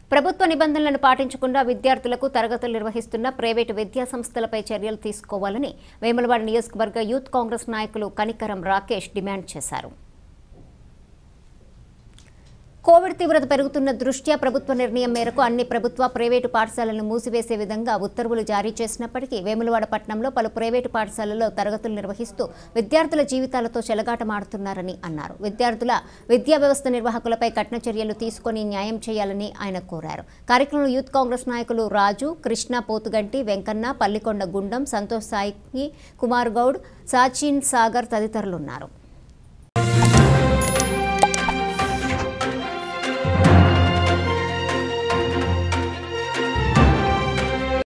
ప్రభుత్వ నిబంధనలను పాటించకుండా విద్యార్థులకు తరగతులు నిర్వహిస్తున్న ప్రైవేటు విద్యా సంస్థలపై చర్యలు తీసుకోవాలని వేములవాడ నియోజకవర్గ యూత్ కాంగ్రెస్ నాయకులు కనికరం రాకేష్ డిమాండ్ చేశారు కోవిడ్ తీవ్రత పెరుగుతున్న దృష్ట్యా ప్రభుత్వ నిర్ణయం మేరకు అన్ని ప్రభుత్వ ప్రైవేటు పాఠశాలలను మూసివేసే విధంగా ఉత్తర్వులు జారీ చేసినప్పటికీ వేములవాడ పట్టణంలో పలు ప్రైవేటు పాఠశాలల్లో తరగతులు నిర్వహిస్తూ విద్యార్థుల జీవితాలతో చెలగాటమాడుతున్నారని అన్నారు విద్యార్థుల విద్యా వ్యవస్థ నిర్వాహకులపై కఠిన చర్యలు తీసుకొని న్యాయం చేయాలని ఆయన కోరారు కార్యక్రమంలో యూత్ కాంగ్రెస్ నాయకులు రాజు కృష్ణ పోతుగంటి వెంకన్న పల్లికొండ గుండం సంతోష్ సాయి కుమార్ గౌడ్ సాచిన్ సాగర్ తదితరులున్నారు